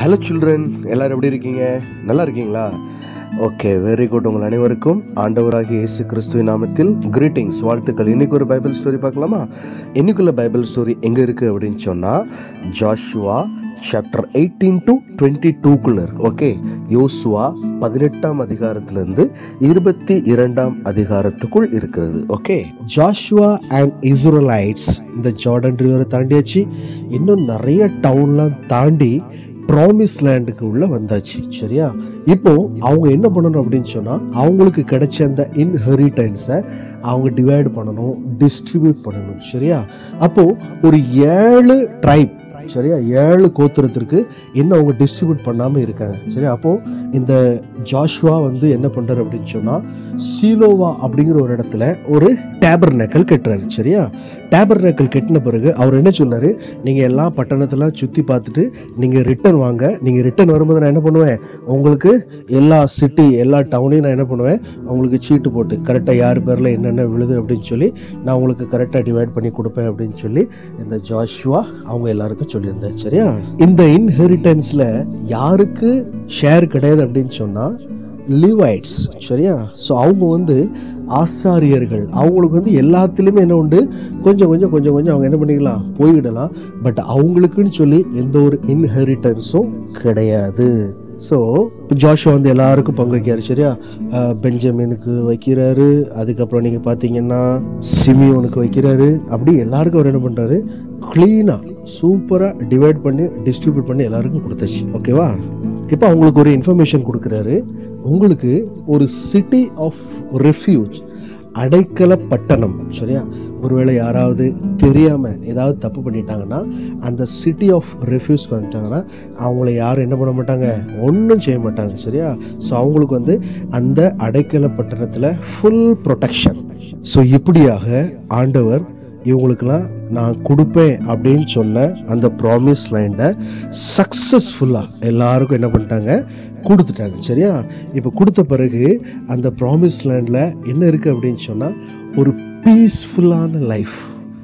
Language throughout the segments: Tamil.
ஹலோ சில்ட்ரன் எல்லாரும் எப்படி இருக்கீங்க நல்லா இருக்கீங்களா ஓகே வெரி குட் உங்கள் அனைவருக்கும் ஆண்டவராகிய இயேசு கிறிஸ்துவின் நாமத்தில் கிரீட்டிங்ஸ் வாழ்த்துக்கள் இன்னைக்கு ஒரு பைபிள் ஸ்டோரி பார்க்கலாமா இன்னைக்குள்ள பைபிள் ஸ்டோரி எங்கே இருக்குது அப்படின்னு சொன்னால் Joshua chapter eighteen to twenty டூக்குள்ள இருக்கு ஓகே யோசுவா பதினெட்டாம் அதிகாரத்திலிருந்து இருபத்தி இரண்டாம் அதிகாரத்துக்குள் இருக்கிறது ஓகே ஜாஷுவா அண்ட் இஸ்ரலைட்ஸ் இந்த ஜார்டன் ரிவரை தாண்டியாச்சு இன்னும் நிறைய டவுன்லாம் தாண்டி ப்ராமிஸ் லேண்டுக்கு உள்ள வந்தாச்சு சரியா இப்போ அவங்க என்ன பண்ணணும் அப்படின்னு சொன்னா அவங்களுக்கு கிடைச்ச அந்த இன்ஹெரிட்டன்ஸை அவங்க டிவைட் பண்ணணும் டிஸ்ட்ரிபியூட் பண்ணணும் சரியா அப்போ ஒரு ஏழு ட்ரைப் சரியா ஏழு கோத்திரத்திற்கு இன்னும் அவங்க டிஸ்ட்ரிபியூட் பண்ணாமல் இருக்காங்க சரியா அப்போ இந்த ஜாஷுவா வந்து என்ன பண்றாரு அப்படின்னு சொன்னா சீலோவா அப்படிங்கிற ஒரு இடத்துல ஒரு டேபர் நக்கல் கட்டுறாரு சரியா டேபர் நக்கல் கட்டின பிறகு அவர் என்ன சொன்னாரு நீங்க எல்லா பட்டணத்தெல்லாம் சுத்தி பார்த்துட்டு நீங்க ரிட்டர்ன் வாங்க நீங்க ரிட்டர்ன் வரும்போது நான் என்ன பண்ணுவேன் உங்களுக்கு எல்லா சிட்டி எல்லா டவுனையும் நான் என்ன பண்ணுவேன் உங்களுக்கு சீட்டு போட்டு கரெக்டாக யார் பேரில் என்னென்ன விழுது அப்படின்னு சொல்லி நான் உங்களுக்கு கரெக்டாக டிவைட் பண்ணி கொடுப்பேன் அப்படின்னு சொல்லி இந்த ஜாஷுவா அவங்க எல்லாருக்கும் சொல்லியிருந்தேன் சரியா இந்த இன்ஹெரிட்டன்ஸில் யாருக்கு ஷேர் கிடையாது அப்படின்னு சொன்னால் லிவைட்ஸ் சரியா ஸோ அவங்க வந்து ஆசாரியர்கள் அவங்களுக்கு வந்து எல்லாத்துலேயுமே என்ன உண்டு கொஞ்சம் கொஞ்சம் கொஞ்சம் கொஞ்சம் அவங்க என்ன பண்ணிக்கலாம் போய்விடலாம் பட் அவங்களுக்குன்னு சொல்லி எந்த ஒரு இன்ஹெரிட்டன்ஸும் கிடையாது ஸோ ஜாஷுவா வந்து எல்லாருக்கும் பங்கு வைக்கிறாரு சரியா அஹ் பெஞ்சமினுக்கு வைக்கிறாரு அதுக்கப்புறம் நீங்கள் பார்த்தீங்கன்னா சிமியோனுக்கு வைக்கிறாரு அப்படி எல்லாருக்கும் அவர் என்ன பண்ணுறாரு க்ளீனாக சூப்பராக டிவைட் பண்ணி டிஸ்ட்ரிபியூட் பண்ணி எல்லாருக்கும் கொடுத்தாச்சு ஓகேவா இப்போ அவங்களுக்கு ஒரு இன்ஃபர்மேஷன் கொடுக்குறாரு உங்களுக்கு ஒரு சிட்டி ஆஃப் ரெஃப்யூஜ் அடைக்கல பட்டணம் சரியா ஒருவேளை யாராவது தெரியாமல் ஏதாவது தப்பு பண்ணிட்டாங்கன்னா அந்த சிட்டி ஆஃப் ரெஃப்யூஸ் வந்துட்டாங்கன்னா அவங்கள யாரும் என்ன பண்ண மாட்டாங்க ஒன்றும் செய்ய மாட்டாங்க சரியா ஸோ அவங்களுக்கு வந்து அந்த அடைக்கல பட்டணத்தில் ஃபுல் ப்ரொடெக்ஷன் ஸோ இப்படியாக ஆண்டவர் இவங்களுக்கெல்லாம் நான் கொடுப்பேன் அப்படின்னு சொன்ன அந்த ப்ராமிஸ் லைண்டை சக்ஸஸ்ஃபுல்லாக எல்லாருக்கும் என்ன பண்ணிட்டாங்க கொடுத்துட்டாங்க சரியா இப்போ கொடுத்த பிறகு அந்த ப்ராமிஸ் லேண்டில் என்ன இருக்குது அப்படின்னு சொன்னால் ஒரு பீஸ்ஃபுல்லான லைஃப்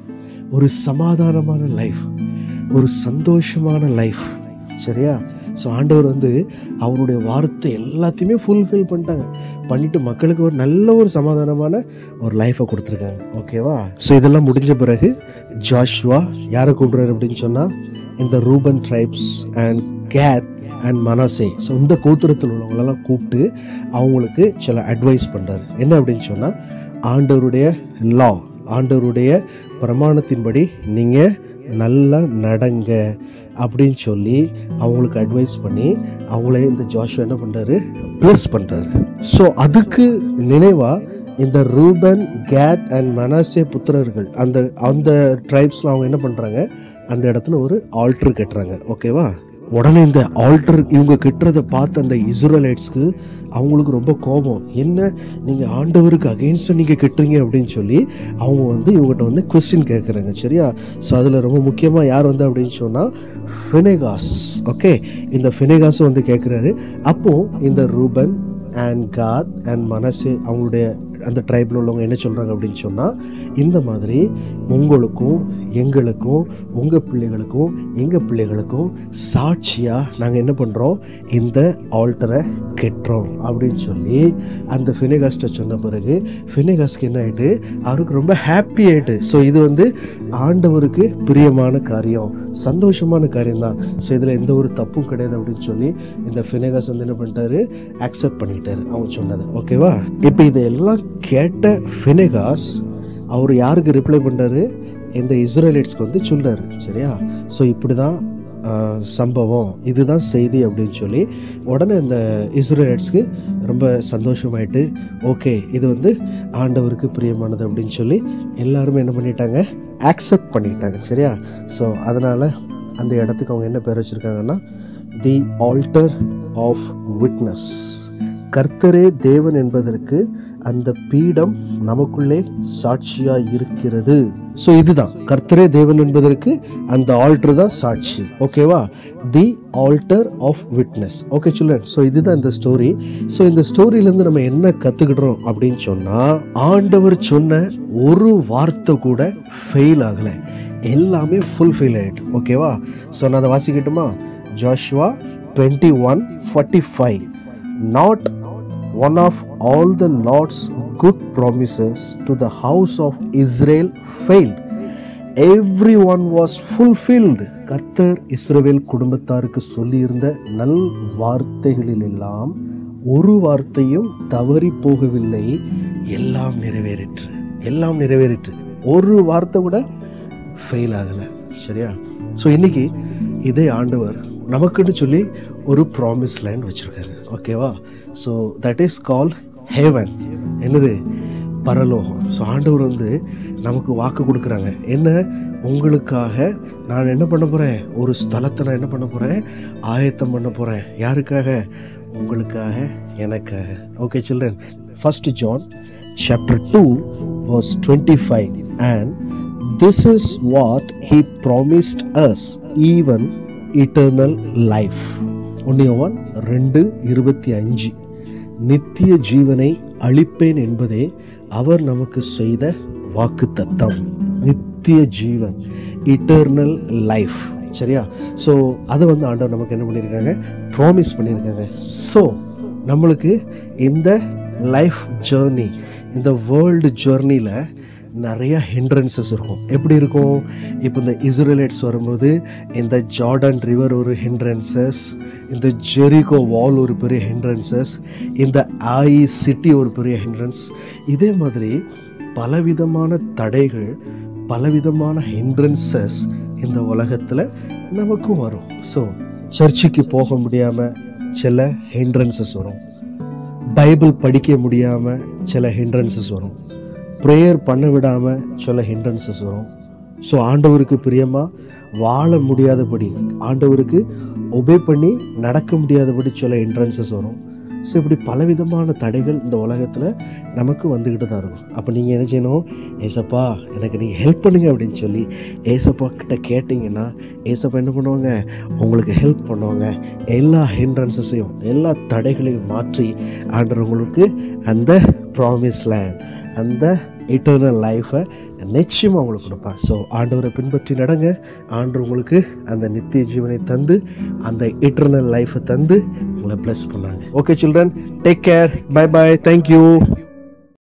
ஒரு சமாதானமான லைஃப் ஒரு சந்தோஷமான லைஃப் சரியா ஸோ ஆண்டவர் வந்து அவருடைய வார்த்தை எல்லாத்தையுமே ஃபுல்ஃபில் பண்ணிட்டாங்க பண்ணிட்டு மக்களுக்கு ஒரு நல்ல ஒரு சமாதானமான ஒரு லைஃப்பை கொடுத்துருக்காங்க ஓகேவா ஸோ இதெல்லாம் முடிஞ்ச பிறகு ஜாஷ்வா யாரை கூப்பிடுறாரு அப்படின்னு சொன்னால் இந்த Reuben tribes and Gad and Manasseh so இந்த கோத்திரத்தில் உள்ளவங்களெல்லாம் கூப்பிட்டு அவங்களுக்கு சில அட்வைஸ் பண்ணுறாரு என்ன அப்படின்னு சொன்னால் ஆண்டவருடைய லா ஆண்டவருடைய பிரமாணத்தின்படி நீங்கள் நல்லா நடங்க அப்படின்னு சொல்லி அவங்களுக்கு அட்வைஸ் பண்ணி அவங்கள இந்த ஜாஷுவா என்ன பண்ணுறாரு ப்ளஸ் பண்ணுறாரு ஸோ அதுக்கு நினைவாக இந்த ரூபன் கேட் அண்ட் மனாசே புத்திரர்கள் அந்த அந்த ட்ரைப்ஸில் அவங்க என்ன பண்ணுறாங்க அந்த இடத்துல ஒரு ஆல்ட்ரு கட்டுறாங்க ஓகேவா உடனே இந்த ஆல்டர் இவங்க கட்டுறதை பார்த்து அந்த இஸ்ரலைட்ஸ்க்கு அவங்களுக்கு ரொம்ப கோபம் என்ன நீங்கள் ஆண்டவருக்கு அகெயின்ஸ்டாக நீங்கள் கட்டுறீங்க அப்படின்னு சொல்லி அவங்க வந்து இவங்ககிட்ட வந்து கொஸ்டின் கேட்குறாங்க சரியா ஸோ அதில் ரொம்ப முக்கியமாக யார் வந்து அப்படின்னு சொன்னால் ஃபினேகாஸ் ஓகே இந்த ஃபினேகாஸ் வந்து கேட்குறாரு அப்போது இந்த ரூபன் அண்ட் காத் அண்ட் மனசு அவங்களுடைய அந்த ட்ரைபில் உள்ளவங்க என்ன சொல்கிறாங்க அப்படின்னு சொன்னால் இந்த மாதிரி உங்களுக்கும் எங்களுக்கும் உங்கள் பிள்ளைகளுக்கும் எங்கள் பிள்ளைகளுக்கும் சாட்சியாக நாங்கள் என்ன பண்ணுறோம் இந்த ஆல்டரை கெட்டுறோம் அப்படின்னு சொல்லி அந்த ஃபினேகாஸ்ட்டை சொன்ன பிறகு ஃபினேகாஸ்க்கு என்ன ஆகிட்டு அவருக்கு ரொம்ப ஹாப்பி ஆகிட்டு ஸோ இது வந்து ஆண்டவருக்கு பிரியமான காரியம் சந்தோஷமான காரியம் தான் ஸோ இதில் எந்த ஒரு தப்பும் கிடையாது அப்படின்னு சொல்லி இந்த ஃபினேகாஸ் வந்து என்ன பண்ணிட்டாரு அக்செப்ட் பண்ணிட்டாரு அவங்க சொன்னது ஓகேவா இப்போ இதெல்லாம் கேட்ட ஃபினேகாஸ் அவர் யாருக்கு ரிப்ளை பண்ணாரு இந்த இஸ்ரேலைட்ஸ்க்கு வந்து சொல்றாரு சரியா ஸோ இப்படி தான் சம்பவம் இதுதான் செய்தி அப்படின்னு சொல்லி உடனே இந்த இஸ்ரேலைட்ஸ்க்கு ரொம்ப சந்தோஷமாயிட்டு ஓகே இது வந்து ஆண்டவருக்கு பிரியமானது அப்படின்னு சொல்லி எல்லாருமே என்ன பண்ணிட்டாங்க ஆக்செப்ட் பண்ணிட்டாங்க சரியா ஸோ அதனால் அந்த இடத்துக்கு அவங்க என்ன பேர் வச்சுருக்காங்கன்னா தி ஆல்டர் ஆஃப் விட்னஸ் கர்த்தரே தேவன் என்பதற்கு அந்த பீடம் நமக்குள்ளே சாட்சியா இருக்கிறது ஸோ இதுதான் கர்த்தரே தேவன் என்பதற்கு அந்த ஆல்டர் தான் சாட்சி ஓகேவா the altar of witness okay children so இதுதான் இந்த ஸ்டோரி ஸோ இந்த ஸ்டோரியிலேருந்து நம்ம என்ன கற்றுக்கிடுறோம் அப்படின்னு சொன்னால் ஆண்டவர் சொன்ன ஒரு வார்த்தை கூட ஃபெயில் ஆகலை எல்லாமே ஃபுல்ஃபில் ஆகிட்டு ஓகேவா ஸோ நான் அதை வாசிக்கட்டுமா Joshua twenty one forty five not one of all the Lord's good promises to the house of Israel failed every one was fulfilled கர்த்தர் இஸ்ரவேல் குடும்பத்தாருக்கு சொல்லியிருந்த நல் வார்த்தைகளில் எல்லாம் ஒரு வார்த்தையும் தவறி போகவில்லை எல்லாம் நிறைவேறிற்று எல்லாம் நிறைவேறிற்று ஒரு வார்த்தை கூட ஃபெயில் ஆகலை சரியா ஸோ இன்னைக்கு இதே ஆண்டவர் நமக்குன்னு சொல்லி ஒரு ப்ராமிஸ் லேண்ட் வச்சுருக்காரு ஓகேவா so that is call heaven என்னது பரலோகம் ஸோ ஆண்டவர் வந்து நமக்கு வாக்கு கொடுக்குறாங்க என்ன உங்களுக்காக நான் என்ன பண்ண போகிறேன் ஒரு ஸ்தலத்தை நான் என்ன பண்ண போகிறேன் ஆயத்தம் பண்ண போகிறேன் யாருக்காக உங்களுக்காக எனக்காக okay children first John chapter two was twenty five and this is what he promised us even eternal life one ரெண்டு இருபத்தி அஞ்சு நித்திய ஜீவனை அளிப்பேன் என்பதே அவர் நமக்கு செய்த வாக்கு தத்தம் நித்திய ஜீவன் இட்டர்னல் லைஃப் சரியா ஸோ அதை வந்து ஆண்டவர் நமக்கு என்ன பண்ணியிருக்காங்க ப்ராமிஸ் பண்ணியிருக்காங்க ஸோ நம்மளுக்கு இந்த லைஃப் ஜேர்னி இந்த வேர்ல்டு ஜேர்னியில் நிறைய ஹிண்ட்ரன்சஸ் இருக்கும் எப்படி இருக்கும் இப்போ இந்த இஸ்ரேலைட்ஸ் வரும்போது இந்த ஜார்டன் ரிவர் ஒரு ஹிண்ட்ரன்சஸ் இந்த ஜெரிகோ வால் ஒரு பெரிய ஹிண்ட்ரன்சஸ் இந்த ஆயி சிட்டி ஒரு பெரிய ஹிண்ட்ரன்ஸ் இதே மாதிரி பலவிதமான தடைகள் பலவிதமான ஹிண்ட்ரன்சஸ் இந்த உலகத்தில் நமக்கும் வரும் ஸோ சர்ச்சுக்கு போக முடியாமல் சில ஹிண்ட்ரன்சஸ் வரும் பைபிள் படிக்க முடியாமல் சில ஹிண்ட்ரன்சஸ் வரும் ப்ரேயர் பண்ண விடாமல் சில ஹிண்ட்ரன்சஸ் வரும் ஸோ ஆண்டவருக்கு பிரியமாக வாழ முடியாதபடி ஆண்டவருக்கு ஒபே பண்ணி நடக்க முடியாதபடி சில ஹிண்ட்ரன்சஸ் வரும் ஸோ இப்படி பலவிதமான தடைகள் இந்த உலகத்தில் நமக்கு வந்துக்கிட்டு தான் இருக்கும் அப்போ நீங்கள் என்ன செய்யணும் ஏசப்பா எனக்கு நீங்கள் ஹெல்ப் பண்ணுங்க அப்படின்னு சொல்லி ஏசப்பா கிட்ட கேட்டிங்கன்னா ஏசப்பா என்ன பண்ணுவாங்க உங்களுக்கு ஹெல்ப் பண்ணுவாங்க எல்லா ஹிண்ட்ரன்சஸையும் எல்லா தடைகளையும் மாற்றி ஆண்டவர் உங்களுக்கு அந்த ப்ராமிஸ் லேண்ட் அந்த இட்டர்னல் லைஃப்பை நிச்சயமாக உங்களுக்கு கொடுப்பார் ஸோ ஆண்டவரை பின்பற்றி நடங்க ஆண்டவர் உங்களுக்கு அந்த நித்திய ஜீவனை தந்து அந்த இட்டர்னல் லைஃப்பை தந்து உங்களை ப்ளஸ் பண்ணாங்க okay children take care bye bye thank you